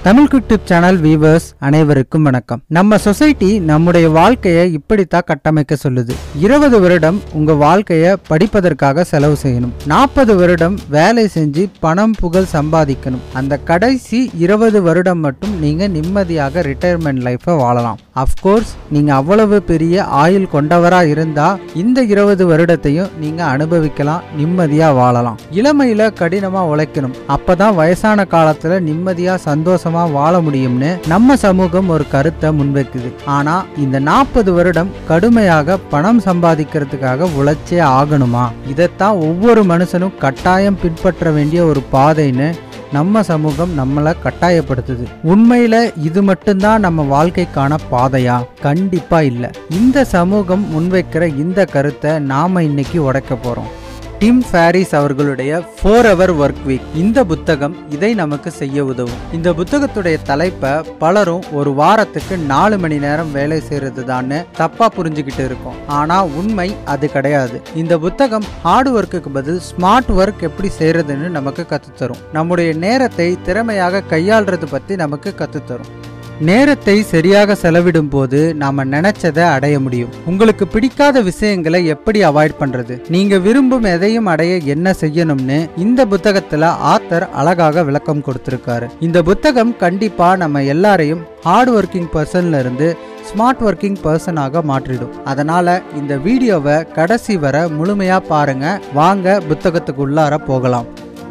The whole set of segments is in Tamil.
Tamil cook tip channel viewers அனைவருக்கும் வணக்கம் நம்ம சொசைட்டி நம்முடைய வாழ்க்கையை இப்படித்தான் கட்டமைக்க சொல்லுது இருபது வருடம் உங்க வாழ்க்கைய படிப்பதற்காக செலவு செய்யணும் நாற்பது வருடம் வேலை செஞ்சு பணம் புகழ் சம்பாதிக்கணும் அந்த கடைசி இருபது வருடம் மட்டும் நீங்க நிம்மதியாக ரிட்டையர்மெண்ட் லைஃப்பை வாழலாம் அஃப்கோர்ஸ் நீங்க அவ்வளவு பெரிய ஆயுள் கொண்டவரா இருந்தா இந்த இருபது வருடத்தையும் நீங்க அனுபவிக்கலாம் நிம்மதியா வாழலாம் இளமையில கடினமா உழைக்கணும் அப்பதான் வயசான காலத்துல நிம்மதியா சந்தோஷமா வாழ முடியும்னு நம்ம சமூகம் ஒரு கருத்தை முன்வைக்குது ஆனா இந்த நாற்பது வருடம் கடுமையாக பணம் சம்பாதிக்கிறதுக்காக உழைச்சே ஆகணுமா இதைத்தான் ஒவ்வொரு மனுஷனும் கட்டாயம் பின்பற்ற வேண்டிய ஒரு பாதைன்னு நம்ம சமூகம் நம்மளை கட்டாயப்படுத்துது உண்மையில இது மட்டும்தான் நம்ம வாழ்க்கைக்கான பாதையா கண்டிப்பா இல்ல இந்த சமூகம் முன்வைக்கிற இந்த கருத்தை நாம இன்னைக்கு உடைக்க போறோம் டிம் ஃபேரிஸ் அவர்களுடைய ஃபோர் ஹவர் ஒர்க் வீக் இந்த புத்தகம் இதை நமக்கு செய்ய உதவும் இந்த புத்தகத்துடைய தலைப்பை பலரும் ஒரு வாரத்துக்கு நாலு மணி நேரம் வேலை செய்யறது தான்னு தப்பா புரிஞ்சுக்கிட்டு இருக்கோம் ஆனா உண்மை அது கிடையாது இந்த புத்தகம் ஹார்ட் ஒர்க்குக்கு பதில் ஸ்மார்ட் ஒர்க் எப்படி செய்யறதுன்னு நமக்கு கத்துத்தரும் நம்முடைய நேரத்தை திறமையாக கையாள்றது பத்தி நமக்கு கத்துத்தரும் நேரத்தை சரியாக செலவிடும் போது நாம நினைச்சதை அடைய முடியும் உங்களுக்கு பிடிக்காத விஷயங்களை எப்படி அவாய்ட் பண்றது நீங்க விரும்பும் எதையும் அடைய என்ன செய்யணும்னு இந்த புத்தகத்துல ஆத்தர் அழகாக விளக்கம் கொடுத்திருக்காரு இந்த புத்தகம் கண்டிப்பா நம்ம எல்லாரையும் ஹார்ட் ஒர்க்கிங் பர்சன்ல இருந்து ஸ்மார்ட் ஒர்க்கிங் பர்சனாக மாற்றிடும் அதனால இந்த வீடியோவை கடைசி வர முழுமையா பாருங்க வாங்க புத்தகத்துக்கு உள்ளார போகலாம்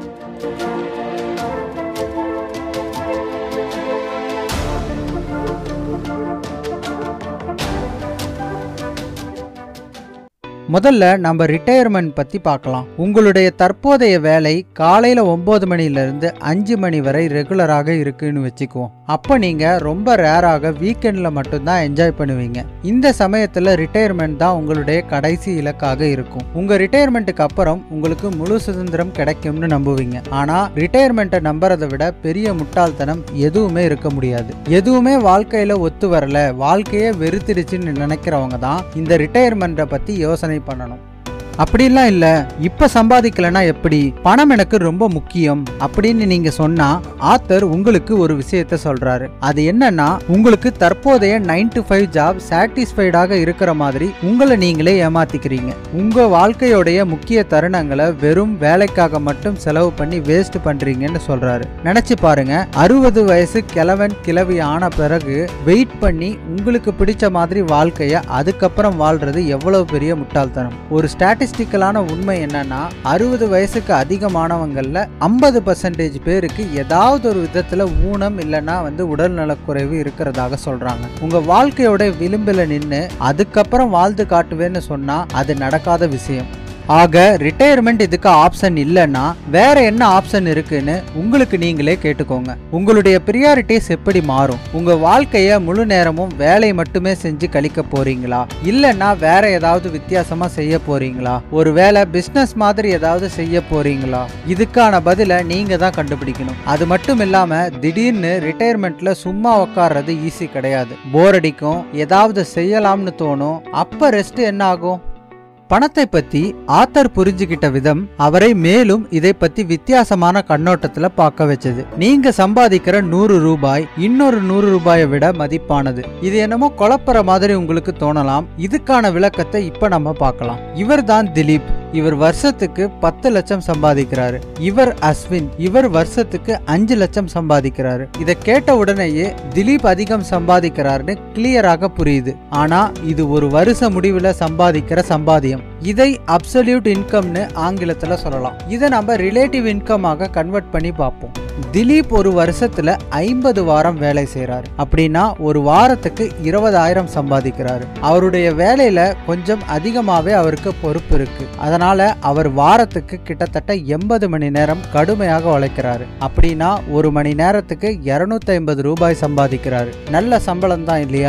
முதல்ல நம்ம ரிட்டையர்மெண்ட் பத்தி பார்க்கலாம் உங்களுடைய தற்போதைய வேலை காலையில ஒன்பது மணில இருந்து அஞ்சு மணி வரை ரெகுலராக இருக்குன்னு வச்சுக்குவோம் அப்ப நீங்க ரொம்ப ரேராக வீக்கெண்ட்ல மட்டும்தான் என்ஜாய் பண்ணுவீங்க இந்த சமயத்துல ரிட்டையர்மெண்ட் தான் உங்களுடைய கடைசி இலக்காக இருக்கும் உங்க ரிட்டையர்மெண்ட்டுக்கு அப்புறம் உங்களுக்கு முழு சுதந்திரம் கிடைக்கும்னு நம்புவீங்க ஆனா ரிட்டையர்மெண்ட்டை நம்புறதை விட பெரிய முட்டாள்தனம் எதுவுமே இருக்க முடியாது எதுவுமே வாழ்க்கையில ஒத்து வரல வாழ்க்கையே வெறுத்துடுச்சுன்னு நினைக்கிறவங்க தான் இந்த ரிட்டையர்மெண்ட்டை பத்தி யோசனை பண்ணணும் அப்படிலாம் இல்ல இப்ப சம்பாதிக்கலனா எப்படி பணம் எனக்கு ரொம்ப முக்கியம் அப்படின்னு நீங்க சொன்னா ஆத்தர் உங்களுக்கு ஒரு விஷயத்த சொல்றாரு அது என்னன்னா உங்களுக்கு தற்போதைய நைன் டு ஃபைவ் ஜாப் சாட்டிஸ்ஃபைடாக இருக்கிற மாதிரி உங்களை நீங்களே ஏமாத்திக்கிறீங்க உங்க வாழ்க்கையோடைய முக்கிய தருணங்களை வெறும் வேலைக்காக மட்டும் செலவு பண்ணி வேஸ்ட் பண்றீங்கன்னு சொல்றாரு நினைச்சு பாருங்க அறுபது வயசு கிழவன் கிழவி ஆன பிறகு வெயிட் பண்ணி உங்களுக்கு பிடிச்ச மாதிரி வாழ்க்கைய அதுக்கப்புறம் வாழ்றது எவ்வளவு பெரிய முட்டாள்தனம் ஒரு ஸ்டாட்டிஸ் ஸ்டாட்டிஸ்டிக்கலான உண்மை என்னன்னா அறுபது வயசுக்கு அதிகமானவங்கள்ல ஐம்பது பர்சன்டேஜ் பேருக்கு ஏதாவது ஒரு விதத்துல ஊனம் இல்லைன்னா வந்து உடல் நலக்குறைவு இருக்கிறதாக சொல்றாங்க உங்க வாழ்க்கையோட விளிம்பில் நின்று அதுக்கப்புறம் வாழ்ந்து காட்டுவேன்னு சொன்னா அது நடக்காத விஷயம் ஆக ரிட்டையர்மெண்ட் இதுக்கு ஆப்ஷன் இல்லைன்னா வேற என்ன ஆப்ஷன் இருக்குன்னு உங்களுக்கு நீங்களே கேட்டுக்கோங்க உங்களுடைய ப்ரியாரிட்டிஸ் எப்படி மாறும் உங்க வாழ்க்கைய முழு நேரமும் வேலை மட்டுமே செஞ்சு கழிக்க போறீங்களா இல்லைன்னா வேற ஏதாவது வித்தியாசமா செய்ய போறீங்களா ஒருவேளை பிசினஸ் மாதிரி ஏதாவது செய்ய போறீங்களா இதுக்கான பதில நீங்க தான் கண்டுபிடிக்கணும் அது மட்டும் இல்லாம திடீர்னு ரிட்டையர்மெண்ட்ல சும்மா உட்கார்றது ஈஸி கிடையாது போர் அடிக்கும் ஏதாவது செய்யலாம்னு தோணும் அப்ப ரெஸ்ட் என்ன ஆகும் பணத்தை பத்தி ஆத்தர் புரிஞ்சுகிட்ட விதம் அவரை மேலும் இதை பத்தி வித்தியாசமான கண்ணோட்டத்துல பார்க்க வச்சது நீங்க சம்பாதிக்கிற நூறு ரூபாய் இன்னொரு நூறு ரூபாயை விட மதிப்பானது இது என்னமோ குழப்பற மாதிரி உங்களுக்கு தோணலாம் இதுக்கான விளக்கத்தை இப்ப நம்ம பார்க்கலாம் இவர் தான் திலீப் இவர் வருஷத்துக்கு பத்து லட்சம் சம்பாதிக்கிறாரு இவர் அஸ்வின் இவர் வருஷத்துக்கு அஞ்சு லட்சம் சம்பாதிக்கிறாரு இதை கேட்ட உடனேயே திலீப் அதிகம் சம்பாதிக்கிறாருன்னு கிளியராக புரியுது ஆனா இது ஒரு வருஷ முடிவுல சம்பாதிக்கிற சம்பாதியம் இதை அப்சல்யூட் இன்கம்னு ஆங்கிலத்துல சொல்லலாம் இதை நம்ம ரிலேட்டிவ் இன்கமாக கன்வெர்ட் பண்ணி பார்ப்போம் திலீப் ஒரு வருஷத்துல ஐம்பது வாரம் வேலை செய்யறாரு அப்படின்னா ஒரு வாரத்துக்கு இருபதாயிரம் சம்பாதிக்கிறாரு அவருடைய வேலையில கொஞ்சம் அதிகமாவே அவருக்கு பொறுப்பு இருக்கு அதனால அவர் வாரத்துக்கு கிட்டத்தட்ட எண்பது மணி நேரம் கடுமையாக உழைக்கிறாரு அப்படின்னா ஒரு மணி நேரத்துக்கு இருநூத்தி ஐம்பது ரூபாய் சம்பாதிக்கிறாரு நல்ல சம்பளம் தான் இல்லையா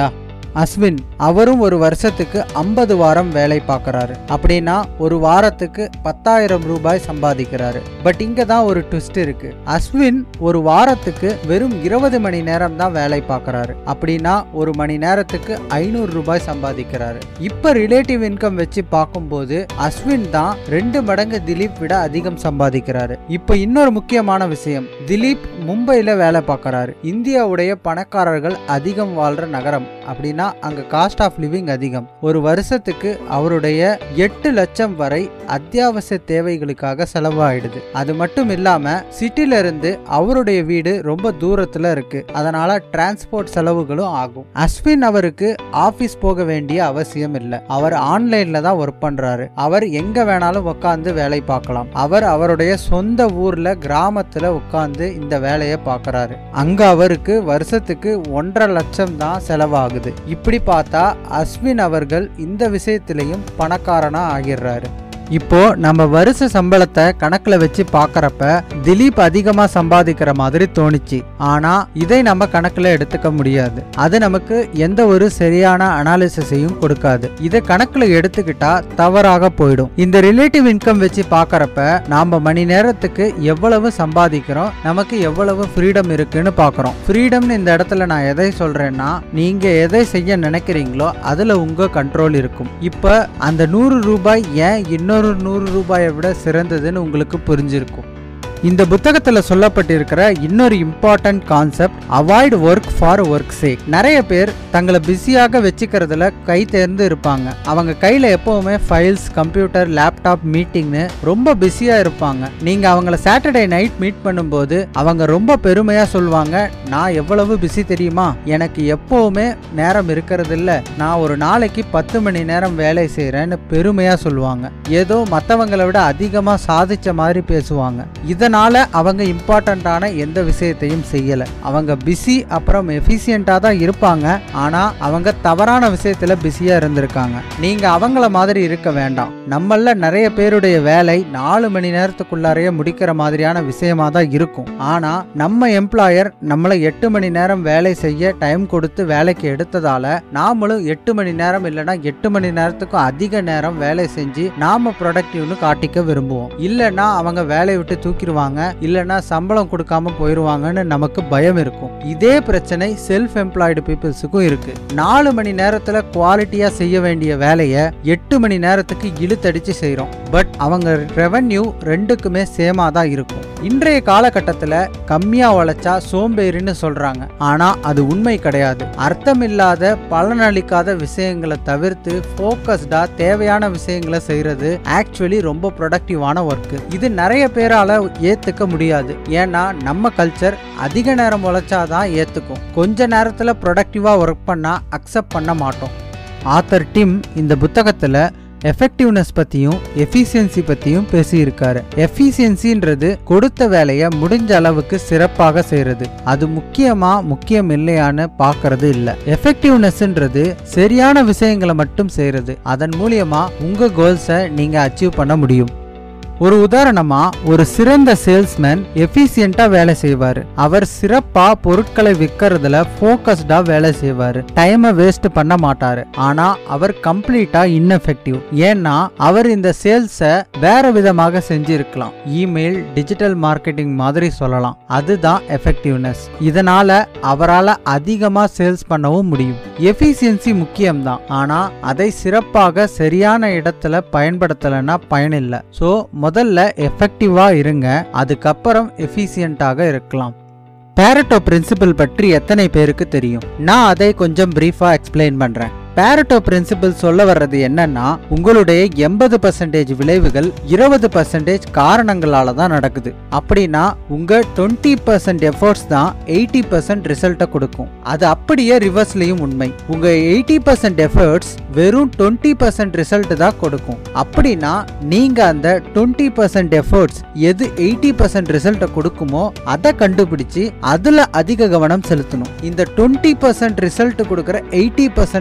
அஸ்வின் அவரும் ஒரு வருஷத்துக்கு ஐம்பது வாரம் வேலை பார்க்கறாரு அப்படின்னா ஒரு வாரத்துக்கு பத்தாயிரம் ரூபாய் சம்பாதிக்கிறாரு பட் இங்க தான் ஒரு ட்விஸ்ட் இருக்கு அஸ்வின் ஒரு வாரத்துக்கு வெறும் இருபது மணி நேரம் தான் வேலை பார்க்கறாரு அப்படின்னா ஒரு மணி நேரத்துக்கு ஐநூறு ரூபாய் சம்பாதிக்கிறாரு இப்ப ரிலேட்டிவ் இன்கம் வச்சு பார்க்கும்போது அஸ்வின் தான் ரெண்டு மடங்கு திலீப் விட அதிகம் சம்பாதிக்கிறாரு இப்ப இன்னொரு முக்கியமான விஷயம் திலீப் மும்பைல வேலை பார்க்கறாரு இந்தியாவுடைய பணக்காரர்கள் அதிகம் வாழ்ற நகரம் அப்படின்னா அங்க காஸ்ட் ஆஃப் லிவிங் அதிகம் ஒரு வருஷத்துக்கு அவருடைய எட்டு லட்சம் வரை அத்தியாவசிய தேவைகளுக்காக செலவாயிடுது அது மட்டும் இல்லாம சிட்டில இருந்து அவருடைய வீடு ரொம்ப தூரத்துல இருக்கு அதனால டிரான்ஸ்போர்ட் செலவுகளும் ஆகும் அஸ்வின் அவருக்கு ஆபீஸ் போக வேண்டிய அவசியம் இல்லை அவர் ஆன்லைன்ல தான் ஒர்க் பண்றாரு அவர் எங்க வேணாலும் உட்காந்து வேலை பார்க்கலாம் அவர் அவருடைய சொந்த ஊர்ல கிராமத்துல உட்காந்து இந்த வேலையை பார்க்கறாரு அங்க அவருக்கு வருஷத்துக்கு ஒன்றரை லட்சம் தான் செலவாகுது இப்படி பார்த்தா அஸ்வின் அவர்கள் இந்த விஷயத்திலையும் பணக்காரனா ஆகிடுறாரு இப்போ நம்ம வருஷ சம்பளத்தை கணக்குல வச்சு பார்க்கறப்ப திலீப் அதிகமா சம்பாதிக்கிற மாதிரி தோணுச்சு ஆனா இதை நம்ம கணக்குல எடுத்துக்க முடியாது அது நமக்கு எந்த ஒரு சரியான அனாலிசிஸையும் கொடுக்காது இதை கணக்குல எடுத்துக்கிட்டா தவறாக போயிடும் இந்த ரிலேட்டிவ் இன்கம் வச்சு பார்க்கறப்ப நாம மணி நேரத்துக்கு எவ்வளவு சம்பாதிக்கிறோம் நமக்கு எவ்வளவு ஃப்ரீடம் இருக்குன்னு பார்க்கறோம் ஃப்ரீடம்னு இந்த இடத்துல நான் எதை சொல்றேன்னா நீங்க எதை செய்ய நினைக்கிறீங்களோ அதுல உங்க கண்ட்ரோல் இருக்கும் இப்ப அந்த நூறு ரூபாய் ஏன் இன்னொரு நூறு ரூபாயை விட சிறந்ததுன்னு உங்களுக்கு புரிஞ்சிருக்கும் இந்த புத்தகத்தில் சொல்லப்பட்டிருக்கிற இன்னொரு important concept avoid work for work sake நிறைய பேர் தங்களை பிஸியாக வச்சுக்கிறதுல கை தேர்ந்து இருப்பாங்க அவங்க கையில் எப்பவுமே ஃபைல்ஸ் கம்ப்யூட்டர் லேப்டாப் மீட்டிங்னு ரொம்ப பிஸியாக இருப்பாங்க நீங்கள் அவங்கள சாட்டர்டே நைட் மீட் பண்ணும்போது அவங்க ரொம்ப பெருமையாக சொல்லுவாங்க நான் எவ்வளவு பிஸி தெரியுமா எனக்கு எப்பவுமே நேரம் இருக்கிறது இல்ல நான் ஒரு நாளைக்கு பத்து மணி நேரம் வேலை செய்கிறேன்னு பெருமையாக சொல்லுவாங்க ஏதோ மற்றவங்களை விட அதிகமாக சாதிச்ச மாதிரி பேசுவாங்க இதனால அவங்க இம்பார்ட்டண்ட்டான எந்த விஷயத்தையும் செய்யல அவங்க பிஸி அப்புறம் எஃபிஷியண்டா தான் இருப்பாங்க ஆனா அவங்க தவறான விஷயத்துல பிஸியா இருந்திருக்காங்க நீங்க அவங்கள மாதிரி இருக்க வேண்டாம் நம்மள நிறைய பேருடைய வேலை நாலு மணி நேரத்துக்குள்ளாரையே முடிக்கிற மாதிரியான விஷயமா தான் இருக்கும் ஆனா நம்ம எம்ப்ளாயர் நம்மளை எட்டு மணி நேரம் வேலை செய்ய டைம் கொடுத்து வேலைக்கு எடுத்ததால நாமளும் எட்டு மணி நேரம் இல்லைன்னா எட்டு மணி நேரத்துக்கும் அதிக நேரம் வேலை செஞ்சு நாம ப்ரொடக்டிவ்னு காட்டிக்க விரும்புவோம் இல்லைன்னா அவங்க வேலையை விட்டு தூக்கிடுவாங்க இல்லைன்னா சம்பளம் கொடுக்காம போயிடுவாங்கன்னு நமக்கு பயம் இருக்கும் இதே பிரச்சனை செல்ஃப் எம்ப்ளாய்டு பீப்புள்ஸுக்கும் இருக்கு நாலு மணி நேரத்துல குவாலிட்டியா செய்ய வேண்டிய வேலையை எட்டு மணி நேரத்துக்கு இழுத்தடிச்சு செய்றோம் பட் அவங்க ரெவன்யூ ரெண்டுக்குமே சேமா தான் இருக்கும் இன்றைய காலகட்டத்தில் கம்மியா உழைச்சா சோம்பேறின்னு சொல்றாங்க ஆனா அது உண்மை கிடையாது அர்த்தமில்லாத பலனளிக்காத விஷயங்களை தவிர்த்து ஃபோக்கஸ்டா தேவையான விஷயங்களை செய்யறது ஆக்சுவலி ரொம்ப ப்ரொடக்டிவான ஒர்க் இது நிறைய பேரால ஏத்துக்க முடியாது ஏன்னா நம்ம கல்ச்சர் அதிக நேரம் உழைச்சாதான் ஏத்துக்கும் கொஞ்ச நேரத்துல ப்ரொடக்டிவா ஒர்க் பண்ணா அக்செப்ட் பண்ண மாட்டோம் ஆத்தர் டிம் இந்த புத்தகத்துல எஃபெக்டிவ்னஸ் பற்றியும் எஃபிஷியன்சி பற்றியும் பேசியிருக்காரு எஃபிஷியன்சின்றது கொடுத்த வேலையை முடிஞ்ச அளவுக்கு சிறப்பாக செய்கிறது அது முக்கியமா முக்கியம் இல்லையான்னு பார்க்கறது இல்லை எஃபெக்டிவ்னஸ்ன்றது சரியான விஷயங்களை மட்டும் செய்கிறது அதன் மூலியமா உங்க கோல்ஸை நீங்க அச்சீவ் பண்ண முடியும் ஒரு உதாரணமா ஒரு சிறந்த சேல்ஸ்மேன் எஃபிஷியண்டா வேலை செய்வாரு அவர் சிறப்பா பொருட்களை விற்கிறதுல ஃபோக்கஸ்டா வேலை செய்வாரு டைமை வேஸ்ட் பண்ண மாட்டாரு ஆனா அவர் கம்ப்ளீட்டா இன்எஃபெக்டிவ் ஏன்னா அவர் இந்த சேல்ஸை வேற விதமாக செஞ்சிருக்கலாம் இமெயில் டிஜிட்டல் மார்க்கெட்டிங் மாதிரி சொல்லலாம் அதுதான் எஃபெக்டிவ்னஸ் இதனால அவரால் அதிகமா சேல்ஸ் பண்ணவும் முடியும் எஃபிஷியன்சி முக்கியம்தான் ஆனா அதை சிறப்பாக சரியான இடத்துல பயன்படுத்தலைன்னா பயனில்லை ஸோ முதல்ல எஃபெக்டிவா இருங்க அதுக்கப்புறம் எஃபிஷியண்டாக இருக்கலாம் பேரட்டோ பிரின்சிபல் பற்றி எத்தனை பேருக்கு தெரியும் நான் அதை கொஞ்சம் பிரீஃபா எக்ஸ்பிளைன் பண்றேன் பேரட்டோ பிரின்சிபல் சொல்ல வர்றது என்னன்னா உங்களுடைய எண்பது பர்சன்டேஜ் விளைவுகள் இருபது பர்சன்டேஜ் காரணங்களால தான் நடக்குது அப்படின்னா உங்க டுவெண்ட்டி பர்சன்ட் எஃபர்ட்ஸ் தான் எயிட்டி பர்சன்ட் ரிசல்ட்டை கொடுக்கும் அது அப்படியே ரிவர்ஸ்லயும் உண்மை உங்க எயிட்டி பர்சன்ட் எஃபர்ட்ஸ் வெறும் டுவெண்ட்டி பர்சன்ட் ரிசல்ட் தான் கொடுக்கும் அப்படின்னா நீங்க அந்த டுவெண்ட்டி பர்சன்ட் எஃபர்ட்ஸ் எது எயிட்டி பர்சன்ட் ரிசல்ட்டை கொடுக்குமோ அதை கண்டுபிடிச்சு அதுல அதிக கவனம் செலுத்தணும் இந்த டுவெண்ட்டி பர்சன்ட் ரிசல்ட் கொடுக்குற எயிட்டி பர்சன்ட் எஃபர்ட்ஸ்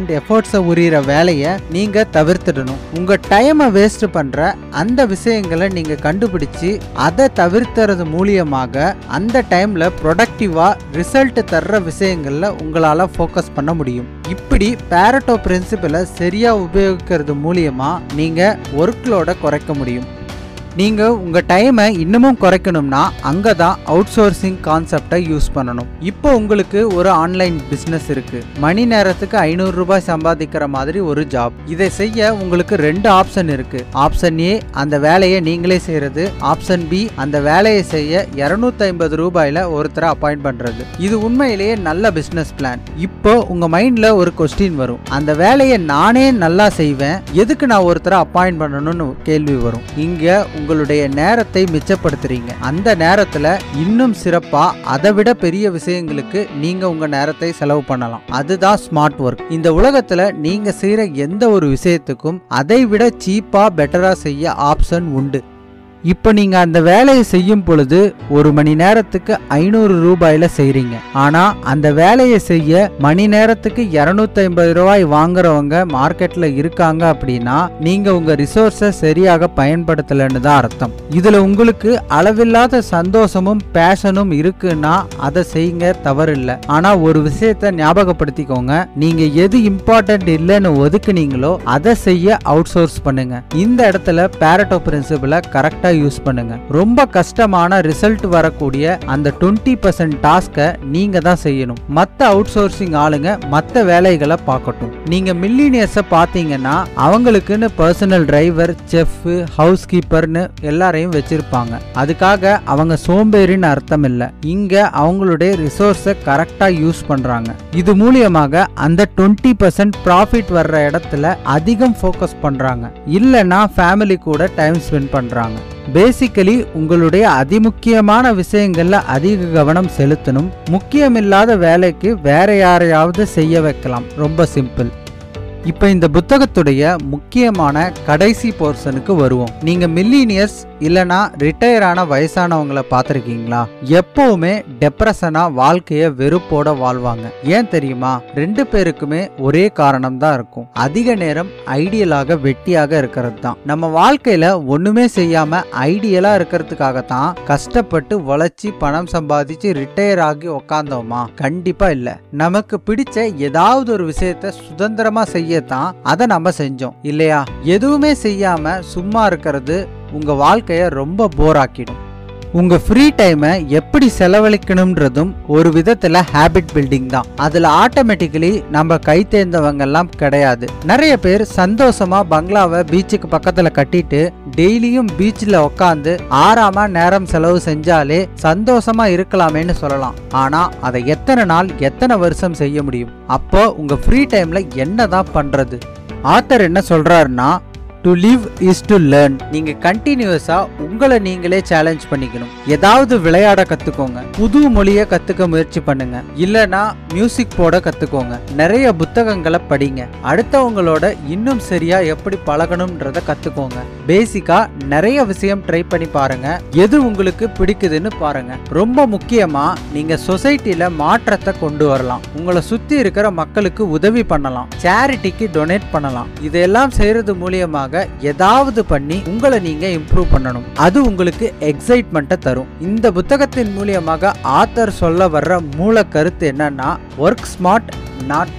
ஹார்மோன்ஸை உரியிற வேலையை நீங்க தவிர்த்திடணும் உங்க டைமை வேஸ்ட் பண்ற அந்த விஷயங்களை நீங்க கண்டுபிடிச்சு அதை தவிர்த்துறது மூலியமாக அந்த டைம்ல ப்ரொடக்டிவா ரிசல்ட் தர்ற விஷயங்கள்ல உங்களால ஃபோக்கஸ் பண்ண முடியும் இப்படி பேரட்டோ பிரின்சிபலை சரியா உபயோகிக்கிறது மூலியமா நீங்க ஒர்க்லோட குறைக்க முடியும் நீங்க உங்க டைமை இன்னமும் குறைக்கணும்னா அங்க தான் அவுட் சோர்சிங் கான்செப்டை யூஸ் பண்ணணும் இப்போ உங்களுக்கு ஒரு ஆன்லைன் பிஸ்னஸ் இருக்கு மணி நேரத்துக்கு ஐநூறு ரூபாய் சம்பாதிக்கிற மாதிரி ஒரு ஜாப் இதை செய்ய உங்களுக்கு ரெண்டு ஆப்ஷன் இருக்கு ஆப்ஷன் ஏ அந்த வேலையை நீங்களே செய்யறது ஆப்ஷன் பி அந்த வேலையை செய்ய இருநூத்தி ஐம்பது ரூபாயில ஒருத்தரை அப்பாயிண்ட் பண்றது இது உண்மையிலேயே நல்ல பிசினஸ் பிளான் இப்போ உங்க மைண்ட்ல ஒரு கொஸ்டின் வரும் அந்த வேலையை நானே நல்லா செய்வேன் எதுக்கு நான் ஒருத்தரை அப்பாயிண்ட் பண்ணணும்னு கேள்வி வரும் இங்க உங்களுடைய நேரத்தை மிச்சப்படுத்துறீங்க அந்த நேரத்துல இன்னும் சிறப்பா அதை விட பெரிய விஷயங்களுக்கு நீங்க உங்க நேரத்தை செலவு பண்ணலாம் அதுதான் ஸ்மார்ட் ஒர்க் இந்த உலகத்துல நீங்க செய்யற எந்த ஒரு விஷயத்துக்கும் அதை விட சீப்பா பெட்டரா செய்ய ஆப்ஷன் உண்டு இப்போ நீங்க அந்த வேலையை செய்யும் பொழுது ஒரு மணி நேரத்துக்கு ஐநூறு ரூபாயில செய்றீங்க ஆனா அந்த வேலையை செய்ய மணி நேரத்துக்கு இருநூத்தி ஐம்பது ரூபாய் வாங்குறவங்க மார்க்கெட்ல இருக்காங்க அப்படின்னா நீங்க உங்க ரிசோர்ஸை சரியாக பயன்படுத்தலைன்னு தான் அர்த்தம் இதுல உங்களுக்கு அளவில்லாத சந்தோஷமும் பேஷனும் இருக்குன்னா அதை செய்யுங்க தவறில்லை ஆனா ஒரு விஷயத்த ஞாபகப்படுத்திக்கோங்க நீங்க எது இம்பார்ட்டன்ட் இல்லைன்னு ஒதுக்குனீங்களோ அதை செய்ய அவுட் சோர்ஸ் பண்ணுங்க இந்த இடத்துல பேரட்டோ பிரின்சிபலை கரெக்டா யூஸ் பண்ணுங்க ரொம்ப கஷ்டமான ரிசல்ட் வரக்கூடிய அந்த டுவெண்ட்டி பர்சன்ட் டாஸ்கை நீங்க தான் செய்யணும் மற்ற அவுட் சோர்சிங் ஆளுங்க மற்ற வேலைகளை பார்க்கட்டும் நீங்க மில்லினியர்ஸை பார்த்தீங்கன்னா அவங்களுக்குன்னு பர்சனல் டிரைவர் செஃப் ஹவுஸ் கீப்பர்னு எல்லாரையும் வச்சிருப்பாங்க அதுக்காக அவங்க சோம்பேறின்னு அர்த்தம் இல்லை இங்க அவங்களுடைய ரிசோர்ஸை கரெக்டா யூஸ் பண்றாங்க இது மூலியமாக அந்த டுவெண்ட்டி பர்சன்ட் ப்ராஃபிட் வர்ற இடத்துல அதிகம் ஃபோக்கஸ் பண்றாங்க இல்லைன்னா ஃபேமிலி கூட டைம் ஸ்பெண்ட் பண்றாங்க பேசிக்கலி உங்களுடைய அதிமுக்கியமான விஷயங்கள்ல அதிக கவனம் செலுத்தணும் முக்கியமில்லாத வேலைக்கு வேற யாரையாவது செய்ய வைக்கலாம் ரொம்ப சிம்பிள் இப்போ இந்த புத்தகத்துடைய முக்கியமான கடைசி போர்ஷனுக்கு வருவோம் நீங்க மில்லினியர்ஸ் இல்லனா ரிட்டையர் ஆன வயசானவங்கள பார்த்துருக்கீங்களா எப்பவுமே டெப்ரெஷனா வாழ்க்கைய வெறுப்போட வாழ்வாங்க ஏன் தெரியுமா ரெண்டு பேருக்குமே ஒரே காரணம் தான் இருக்கும் அதிக நேரம் ஐடியலாக வெட்டியாக இருக்கிறது தான் நம்ம வாழ்க்கையில ஒண்ணுமே செய்யாம ஐடியலா இருக்கிறதுக்காக தான் கஷ்டப்பட்டு உழைச்சி பணம் சம்பாதிச்சு ரிட்டையர் ஆகி உக்காந்தோமா கண்டிப்பா இல்ல நமக்கு பிடிச்ச ஏதாவது ஒரு விஷயத்த சுதந்திரமா செய்யத்தான் அதை நம்ம செஞ்சோம் இல்லையா எதுவுமே செய்யாம சும்மா இருக்கிறது உங்க வாழ்க்கைய ரொம்ப போர் ஆக்கிடும் உங்க ஃப்ரீ டைமை எப்படி செலவழிக்கணும்ன்றதும் ஒரு விதத்துல ஹேபிட் பில்டிங் தான் அதுல ஆட்டோமேட்டிக்கலி நம்ம கை தேர்ந்தவங்க எல்லாம் கிடையாது நிறைய பேர் சந்தோஷமா பங்களாவை பீச்சுக்கு பக்கத்துல கட்டிட்டு டெய்லியும் பீச்சில் உட்காந்து ஆறாம நேரம் செலவு செஞ்சாலே சந்தோஷமா இருக்கலாமேன்னு சொல்லலாம் ஆனா அதை எத்தனை நாள் எத்தனை வருஷம் செய்ய முடியும் அப்போ உங்க ஃப்ரீ டைம்ல என்னதான் பண்றது ஆத்தர் என்ன சொல்றாருன்னா to live is to learn நீங்க கண்டினியூஸா உங்களை நீங்களே சேலஞ்ச் பண்ணிக்கணும் ஏதாவது விளையாட கத்துக்கோங்க புது மொழியை கத்துக்க முயற்சி பண்ணுங்க இல்லனா மியூசிக் போட கத்துக்கோங்க நிறைய புத்தகங்களை படிங்க அடுத்தவங்களோட இன்னும் சரியா எப்படி பழகணும்ன்றத கத்துக்கோங்க பேசிக்கா நிறைய விஷயம் ட்ரை பண்ணி பாருங்க எது உங்களுக்கு பிடிக்குதுன்னு பாருங்க ரொம்ப முக்கியமா நீங்க சொசைட்டில மாற்றத்தை கொண்டு வரலாம் உங்களை சுத்தி இருக்கிற மக்களுக்கு உதவி பண்ணலாம் சேரிட்டிக்கு டொனேட் பண்ணலாம் இதெல்லாம் செய்யறது மூலியமாக ஏதாவது பண்ணி உங்களை நீங்க இம்ப்ரூவ் பண்ணணும் அது உங்களுக்கு எக்ஸைட்மெண்ட்டை தரும் இந்த புத்தகத்தின் மூலியமாக ஆத்தர் சொல்ல வர்ற மூல கருத்து என்னன்னா ஒர்க் ஸ்மார்ட் நாட்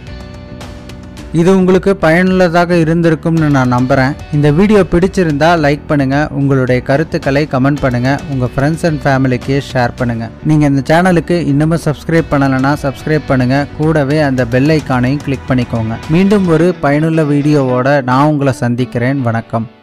இது உங்களுக்கு பயனுள்ளதாக இருந்திருக்கும்னு நான் நம்புகிறேன் இந்த வீடியோ பிடிச்சிருந்தா லைக் பண்ணுங்கள் உங்களுடைய கருத்துக்களை கமெண்ட் பண்ணுங்கள் உங்கள் ஃப்ரெண்ட்ஸ் அண்ட் ஃபேமிலிக்கு ஷேர் பண்ணுங்கள் நீங்கள் இந்த சேனலுக்கு இன்னமும் சப்ஸ்கிரைப் பண்ணலைன்னா சப்ஸ்கிரைப் பண்ணுங்கள் கூடவே அந்த பெல் ஐக்கானையும் கிளிக் பண்ணிக்கோங்க மீண்டும் ஒரு பயனுள்ள வீடியோவோட நான் உங்களை சந்திக்கிறேன் வணக்கம்